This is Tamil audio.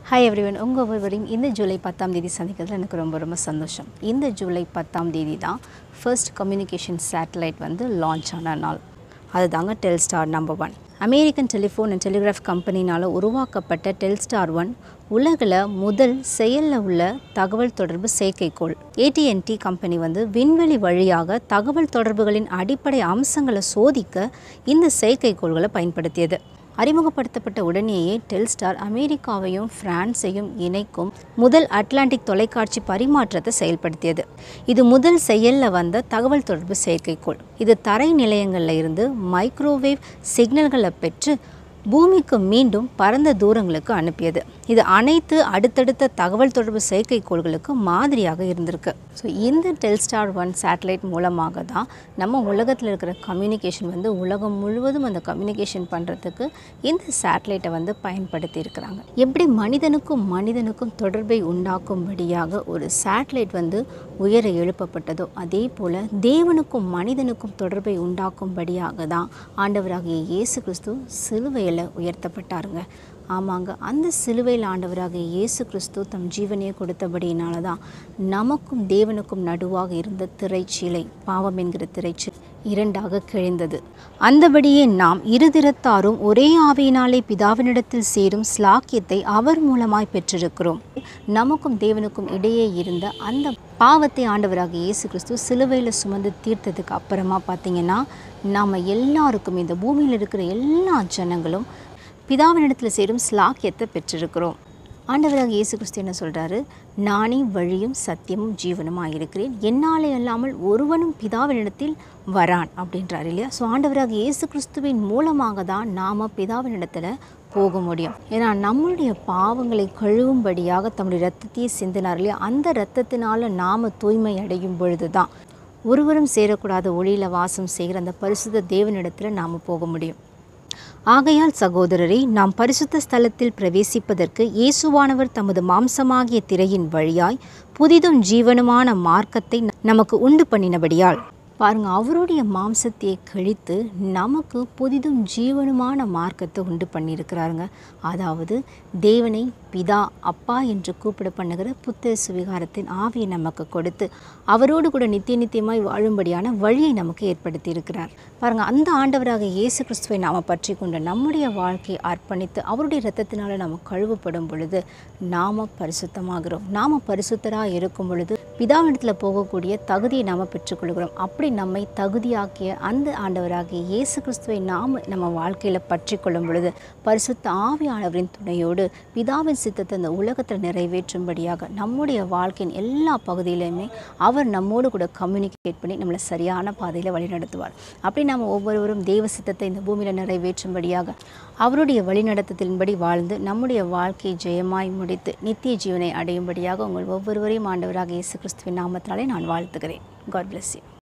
ஹாய் எவ்ரிவன் உங்கள் ஒவ்வொருவரையும் இந்த ஜூலை பத்தாம் தேதி சந்திக்கிறதுல எனக்கு ரொம்ப ரொம்ப சந்தோஷம் இந்த ஜூலை பத்தாம் தேதி தான் ஃபர்ஸ்ட் கம்யூனிகேஷன் சேட்டலைட் வந்து லான்ச் ஆன நாள் அதுதாங்க Telstar number one American telephone and telegraph கம்பெனினால் உருவாக்கப்பட்ட டெல்ஸ்டார் ஒன் உலகில் முதல் செயலில் உள்ள தகவல் தொடர்பு செயற்கைக்கோள் ஏடிஎன்டி கம்பெனி வந்து விண்வெளி வழியாக தகவல் தொடர்புகளின் அடிப்படை அம்சங்களை சோதிக்க இந்த செயற்கைக்கோள்களை பயன்படுத்தியது அறிமுகப்படுத்தப்பட்ட உடனேயே டெல்ஸ்டார் அமெரிக்காவையும் பிரான்ஸையும் இணைக்கும் முதல் அட்லாண்டிக் தொலைக்காட்சி பரிமாற்றத்தை செயல்படுத்தியது இது முதல் செயலில் வந்த தகவல் தொடர்பு செயற்கைக்கோள் இது தரை நிலையங்களில் இருந்து மைக்ரோவேவ் சிக்னல்களை பெற்று பூமிக்கு மீண்டும் பரந்த தூரங்களுக்கு அனுப்பியது இது அனைத்து அடுத்தடுத்த தகவல் தொடர்பு செயற்கைக்கோள்களுக்கு மாதிரியாக இருந்திருக்கு ஸோ இந்த டெல்ஸ்டார் ஒன் சேட்டலைட் மூலமாக தான் நம்ம உலகத்தில் இருக்கிற கம்யூனிகேஷன் வந்து உலகம் முழுவதும் அந்த கம்யூனிகேஷன் பண்ணுறதுக்கு இந்த சேட்டலைட்டை வந்து பயன்படுத்தி இருக்கிறாங்க எப்படி மனிதனுக்கும் மனிதனுக்கும் தொடர்பை உண்டாக்கும்படியாக ஒரு சேட்டலைட் வந்து உயர எழுப்பப்பட்டதோ அதே போல் தேவனுக்கும் மனிதனுக்கும் தொடர்பை உண்டாக்கும்படியாக தான் ஆண்டவராகிய இயேசு கிறிஸ்து சிலுவையில் உயர்த்தப்பட்டாருங்க ஆமாங்க அந்த சிலுவையில் ஆண்டவராக இயேசு கிறிஸ்து தம் ஜீவனையை கொடுத்தபடியினால தான் நமக்கும் தேவனுக்கும் நடுவாக இருந்த திரைச்சீலை பாவம் என்கிற திரைச்சீலை இரண்டாக கிழிந்தது அந்தபடியே நாம் இருதிறத்தாரும் ஒரே ஆவியினாலே பிதாவினிடத்தில் சேரும் ஸ்லாக்கியத்தை அவர் மூலமாய் பெற்றிருக்கிறோம் நமக்கும் தேவனுக்கும் இடையே இருந்த அந்த பாவத்தை ஆண்டவராக இயேசு கிறிஸ்து சிலுவையில் சுமந்து தீர்த்ததுக்கு அப்புறமா பார்த்தீங்கன்னா நாம் எல்லாருக்கும் இந்த பூமியில் இருக்கிற எல்லா ஜனங்களும் பிதாவினிடத்தில் சேரும் ஸ்லாக்கியத்தை பெற்றிருக்கிறோம் ஆண்டவராக இயேசு கிறிஸ்து என்ன சொல்கிறாரு நானே வழியும் சத்தியமும் ஜீவனுமாக இருக்கிறேன் என்னாலே அல்லாமல் ஒருவனும் பிதாவினிடத்தில் வரான் அப்படின்றார் இல்லையா ஸோ ஆண்டவராக இயேசு கிறிஸ்துவின் மூலமாக தான் நாம் பிதாவினிடத்தில் போக முடியும் ஏன்னா நம்மளுடைய பாவங்களை கழுவும்படியாக தம்முடைய ரத்தத்தையே சிந்தினார் இல்லையா அந்த ரத்தத்தினால நாம் தூய்மை அடையும் பொழுது தான் ஒருவரும் சேரக்கூடாத ஒளியில் வாசம் செய்கிற அந்த பரிசுத்த தேவனிடத்தில் நாம் போக முடியும் ஆகையால் சகோதரரை நாம் பரிசுத்த ஸ்தலத்தில் பிரவேசிப்பதற்கு இயேசுவானவர் தமது மாம்சமாகிய திரையின் வழியாய் புதிதும் ஜீவனுமான மார்க்கத்தை நமக்கு உண்டு பண்ணினபடியால் பாருங்க அவருடைய மாம்சத்தை கழித்து நமக்கு புதிதும் ஜீவனுமான மார்க்கத்தை உண்டு பண்ணியிருக்கிறாருங்க அதாவது தேவனை பிதா அப்பா என்று கூப்பிட பண்ணுகிற புத்த சுவிகாரத்தின் ஆவியை நமக்கு கொடுத்து அவரோடு கூட நித்திய நித்தியமாய் வாழும்படியான வழியை நமக்கு ஏற்படுத்தி இருக்கிறார் பாருங்க அந்த ஆண்டவராக இயேசு கிறிஸ்துவை நாம் பற்றி கொண்டு நம்முடைய வாழ்க்கையை அர்ப்பணித்து அவருடைய இரத்தத்தினால நாம் கழுவப்படும் பொழுது நாம் பரிசுத்தமாகிறோம் நாம் பரிசுத்தராக இருக்கும் பொழுது பிதாவிடத்தில் போகக்கூடிய தகுதியை நாம் பெற்றுக்கொள்கிறோம் அப்படி நம்மை தகுதியாக்கிய அந்த ஆண்டவராகிய இயேசு கிறிஸ்துவை நாம் நம்ம வாழ்க்கையில் பற்றி கொள்ளும் பொழுது பரிசுத்த ஆவியானவரின் துணையோடு பிதாவின் சித்தத்தை இந்த உலகத்தில் நிறைவேற்றும்படியாக நம்முடைய வாழ்க்கையின் எல்லா பகுதியிலையுமே அவர் நம்மோடு கூட கம்யூனிகேட் பண்ணி நம்மளை சரியான பாதையில் வழிநடத்துவார் அப்படி நாம் ஒவ்வொருவரும் தேவ சித்தத்தை இந்த பூமியில் நிறைவேற்றும்படியாக அவருடைய வழிநடத்தத்தின்படி வாழ்ந்து நம்முடைய வாழ்க்கையை ஜெயமாய் முடித்து நித்திய ஜீவனை அடையும்படியாக உங்கள் ஒவ்வொருவரையும் ஆண்டவராக இயேசு கிறிஸ்துவின் நாமத்தினாலே நான் வாழ்த்துகிறேன் காட் bless you